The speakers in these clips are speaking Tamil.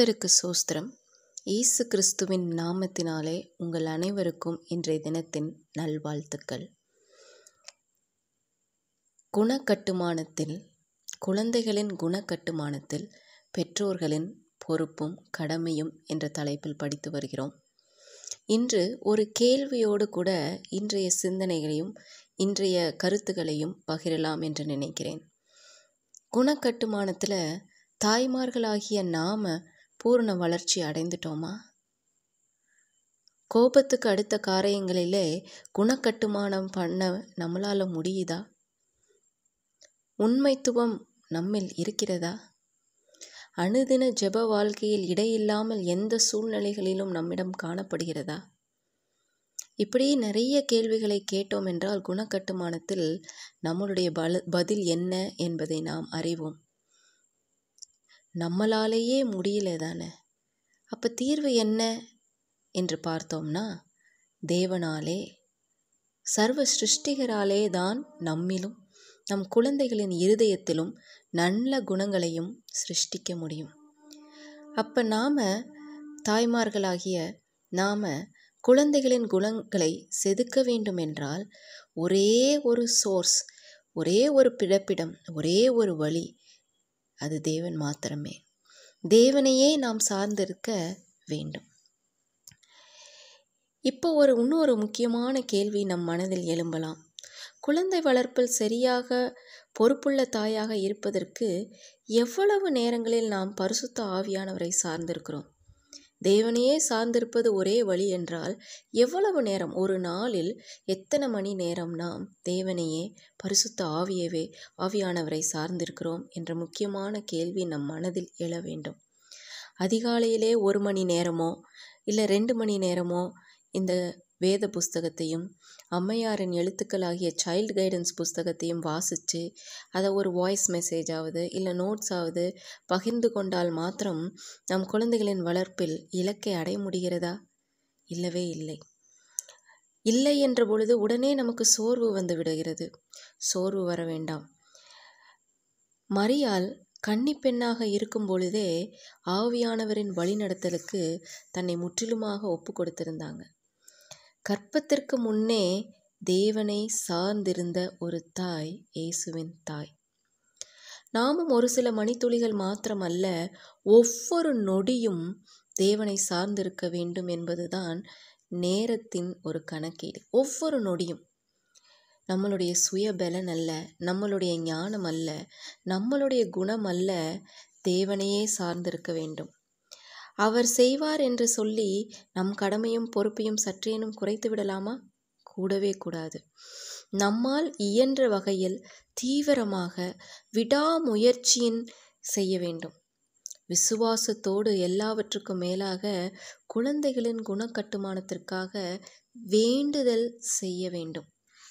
கர்த்தருக்கு சோஸ்திரம் இயேசு கிறிஸ்துவின் நாமத்தினாலே உங்கள் அனைவருக்கும் இன்றைய தினத்தின் நல்வாழ்த்துக்கள் குணக்கட்டுமானத்தில் குழந்தைகளின் குணக்கட்டுமானத்தில் பெற்றோர்களின் பொறுப்பும் கடமையும் என்ற தலைப்பில் படித்து வருகிறோம் இன்று ஒரு கேள்வியோடு கூட இன்றைய சிந்தனைகளையும் இன்றைய கருத்துகளையும் பகிரலாம் என்று நினைக்கிறேன் குணக்கட்டுமானத்தில் தாய்மார்களாகிய நாம பூர்ண வளர்ச்சி அடைந்துட்டோமா கோபத்துக்கு அடுத்த காரியங்களிலே குணக்கட்டுமானம் பண்ண நம்மளால முடியுதா உண்மைத்துவம் நம்மில் இருக்கிறதா அணுதின ஜெப வாழ்க்கையில் இடையில்லாமல் எந்த சூழ்நிலைகளிலும் நம்மிடம் காணப்படுகிறதா இப்படி நிறைய கேள்விகளை கேட்டோம் என்றால் குணக்கட்டுமானத்தில் நம்மளுடைய பல பதில் என்ன என்பதை நாம் அறிவோம் நம்மளாலேயே முடியல தானே அப்போ தீர்வு என்ன என்று பார்த்தோம்னா தேவனாலே சர்வ சிருஷ்டிகராலே தான் நம்மிலும் நம் குழந்தைகளின் இருதயத்திலும் நல்ல குணங்களையும் சிருஷ்டிக்க முடியும் அப்போ நாம் தாய்மார்களாகிய நாம் குழந்தைகளின் குணங்களை செதுக்க வேண்டும் என்றால் ஒரே ஒரு சோர்ஸ் ஒரே ஒரு பிறப்பிடம் ஒரே ஒரு வழி அது தேவன் மாத்திரமே தேவனையே நாம் சார்ந்திருக்க வேண்டும் இப்போ ஒரு இன்னொரு முக்கியமான கேள்வி நம் மனதில் எழும்பலாம் குழந்தை வளர்ப்பில் சரியாக பொறுப்புள்ள தாயாக இருப்பதற்கு எவ்வளவு நேரங்களில் நாம் பரிசுத்த ஆவியானவரை சார்ந்திருக்கிறோம் தேவனையே சார்ந்திருப்பது ஒரே வழி என்றால் எவ்வளவு நேரம் ஒரு நாளில் எத்தனை மணி நேரம் நாம் தேவனையே பரிசுத்த ஆவியவே ஆவியானவரை சார்ந்திருக்கிறோம் என்ற முக்கியமான கேள்வி நம் மனதில் எழ வேண்டும் அதிகாலையிலே ஒரு மணி நேரமோ இல்லை ரெண்டு மணி நேரமோ இந்த வேத புஸ்தகத்தையும் அம்மையாரின் எழுத்துக்களாகிய சைல்டு கைடன்ஸ் புஸ்தகத்தையும் வாசித்து அதை ஒரு வாய்ஸ் மெசேஜாவது இல்லை நோட்ஸாவது பகிர்ந்து கொண்டால் மாத்திரம் நம் குழந்தைகளின் வளர்ப்பில் இலக்கை அடைய முடிகிறதா இல்லவே இல்லை இல்லை என்ற பொழுது உடனே நமக்கு சோர்வு வந்து விடுகிறது சோர்வு வர வேண்டாம் மரியால் கன்னி பெண்ணாக இருக்கும் பொழுதே ஆவியானவரின் வழிநடத்தலுக்கு தன்னை முற்றிலுமாக ஒப்பு கொடுத்திருந்தாங்க கற்பத்திற்கு முன்னே தேவனை சார்ந்திருந்த ஒரு தாய் இயேசுவின் தாய் நாமும் ஒரு சில மணித்துளிகள் மாத்திரமல்ல ஒவ்வொரு நொடியும் தேவனை சார்ந்திருக்க வேண்டும் என்பதுதான் நேரத்தின் ஒரு கணக்கீடு ஒவ்வொரு நொடியும் நம்மளுடைய சுயபலன் அல்ல நம்மளுடைய ஞானம் அல்ல நம்மளுடைய குணம் அல்ல தேவனையே சார்ந்திருக்க வேண்டும் அவர் செய்வார் என்று சொல்லி நம் கடமையும் பொறுப்பையும் சற்றேனும் குறைத்து விடலாமா கூடவே கூடாது நம்மால் இயன்ற வகையில் தீவிரமாக விடாமுயற்சியின் செய்ய வேண்டும் விசுவாசத்தோடு எல்லாவற்றுக்கும் மேலாக குழந்தைகளின் குணக்கட்டுமானத்திற்காக வேண்டுதல் செய்ய வேண்டும்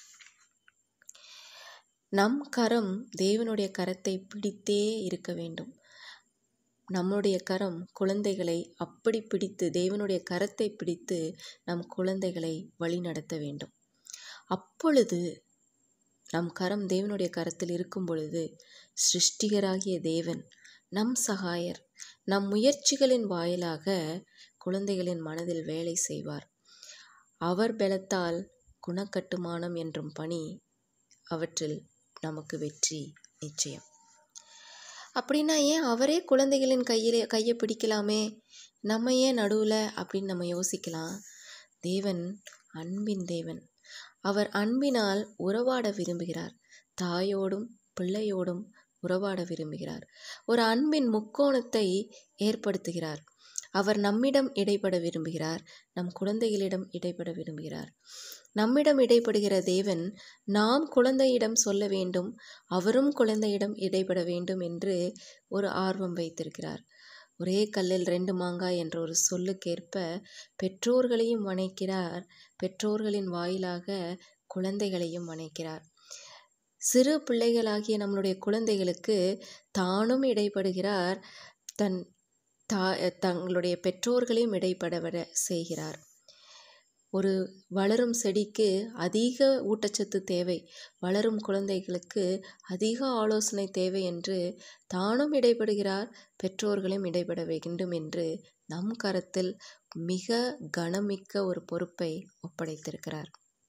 நம் கரம் தேவனுடைய கரத்தை பிடித்தே இருக்க வேண்டும் நம்முடைய கரம் குழந்தைகளை அப்படி பிடித்து தேவனுடைய கரத்தை பிடித்து நம் குழந்தைகளை வழிநடத்த வேண்டும் அப்பொழுது நம் கரம் தேவனுடைய கரத்தில் இருக்கும் பொழுது சிருஷ்டிகராகிய தேவன் நம் சகாயர் நம் முயற்சிகளின் வாயிலாக குழந்தைகளின் மனதில் வேலை செய்வார் அவர் பலத்தால் குணக்கட்டுமானம் என்றும் பணி அவற்றில் நமக்கு வெற்றி நிச்சயம் அப்படின்னா ஏன் அவரே குழந்தைகளின் கையிலே கையை பிடிக்கலாமே நம்ம ஏன் நடுவில் அப்படின்னு நம்ம யோசிக்கலாம் தேவன் அன்பின் தேவன் அவர் அன்பினால் உறவாட விரும்புகிறார் தாயோடும் பிள்ளையோடும் உறவாட விரும்புகிறார் ஒரு அன்பின் முக்கோணத்தை ஏற்படுத்துகிறார் அவர் நம்மிடம் இடைப்பட விரும்புகிறார் நம் குழந்தைகளிடம் இடைப்பட விரும்புகிறார் நம்மிடம் இடைப்படுகிற தேவன் நாம் குழந்தையிடம் சொல்ல வேண்டும் அவரும் குழந்தையிடம் இடைப்பட வேண்டும் என்று ஒரு ஆர்வம் வைத்திருக்கிறார் ஒரே கல்லில் ரெண்டு மாங்காய் என்ற ஒரு சொல்லுக்கேற்ப பெற்றோர்களையும் வணைக்கிறார் பெற்றோர்களின் வாயிலாக குழந்தைகளையும் வணைக்கிறார் சிறு பிள்ளைகளாகிய நம்மளுடைய குழந்தைகளுக்கு தானும் இடைப்படுகிறார் தன் தா தங்களுடைய பெற்றோர்களையும் இடைப்பட விட செய்கிறார் ஒரு வளரும் செடிக்கு அதிக ஊட்டச்சத்து தேவை வளரும் குழந்தைகளுக்கு அதிக ஆலோசனை தேவை என்று தானும் இடைபடுகிறார் பெற்றோர்களும் இடைபட வேண்டும் என்று நம் கரத்தில் மிக கனமிக்க ஒரு பொறுப்பை ஒப்படைத்திருக்கிறார்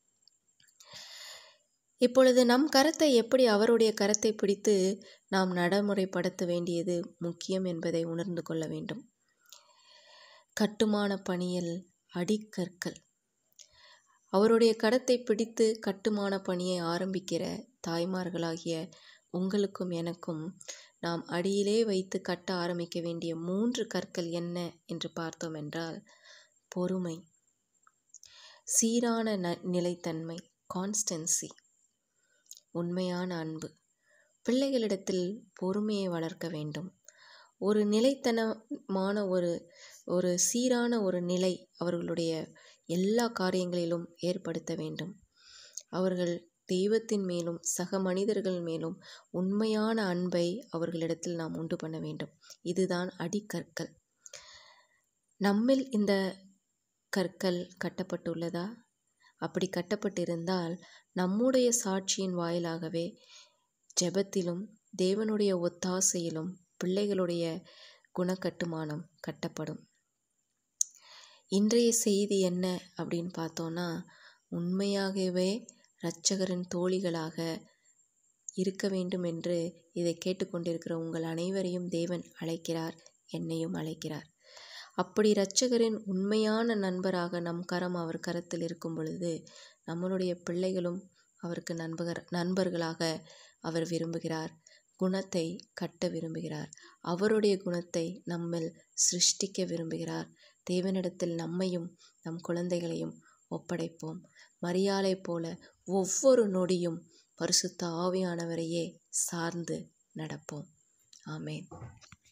இப்பொழுது நம் கரத்தை எப்படி அவருடைய கரத்தை பிடித்து நாம் நடைமுறைப்படுத்த வேண்டியது முக்கியம் என்பதை உணர்ந்து கொள்ள வேண்டும் கட்டுமான பணியில் அடிக்கற்கள் அவருடைய கரத்தை பிடித்து கட்டுமான பணியை ஆரம்பிக்கிற தாய்மார்களாகிய உங்களுக்கும் எனக்கும் நாம் அடியிலே வைத்து கட்ட ஆரம்பிக்க வேண்டிய மூன்று கற்கள் என்ன என்று பார்த்தோம் என்றால் பொறுமை சீரான ந நிலைத்தன்மை கான்ஸ்டன்சி உண்மையான அன்பு பிள்ளைகளிடத்தில் பொறுமையை வளர்க்க வேண்டும் ஒரு நிலைத்தனமான ஒரு ஒரு சீரான ஒரு நிலை அவர்களுடைய எல்லா காரியங்களிலும் ஏற்படுத்த வேண்டும் அவர்கள் தெய்வத்தின் மேலும் சக மனிதர்கள் மேலும் உண்மையான அன்பை அவர்களிடத்தில் நாம் உண்டு பண்ண வேண்டும் இதுதான் அடிக்கற்கள் நம்மில் இந்த கற்கள் கட்டப்பட்டுள்ளதா அப்படி கட்டப்பட்டிருந்தால் நம்முடைய சாட்சியின் வாயிலாகவே ஜெபத்திலும் தேவனுடைய ஒத்தாசையிலும் பிள்ளைகளுடைய குணக்கட்டுமானம் கட்டப்படும் இன்றைய செய்தி என்ன அப்படின்னு பார்த்தோன்னா உண்மையாகவே இரட்சகரின் தோழிகளாக இருக்க வேண்டும் என்று இதை கேட்டுக்கொண்டிருக்கிற உங்கள் அனைவரையும் தேவன் அழைக்கிறார் என்னையும் அழைக்கிறார் அப்படி இரட்சகரின் உண்மையான நண்பராக நம் கரம் அவர் கரத்தில் இருக்கும் பொழுது நம்மளுடைய பிள்ளைகளும் அவருக்கு நண்பகர் நண்பர்களாக அவர் விரும்புகிறார் குணத்தை கட்ட விரும்புகிறார் அவருடைய குணத்தை நம்மில் சிருஷ்டிக்க விரும்புகிறார் தேவனிடத்தில் நம்மையும் நம் குழந்தைகளையும் ஒப்படைப்போம் மரியாதை போல ஒவ்வொரு நொடியும் பரிசுத்த ஆவியானவரையே சார்ந்து நடப்போம் ஆமேன்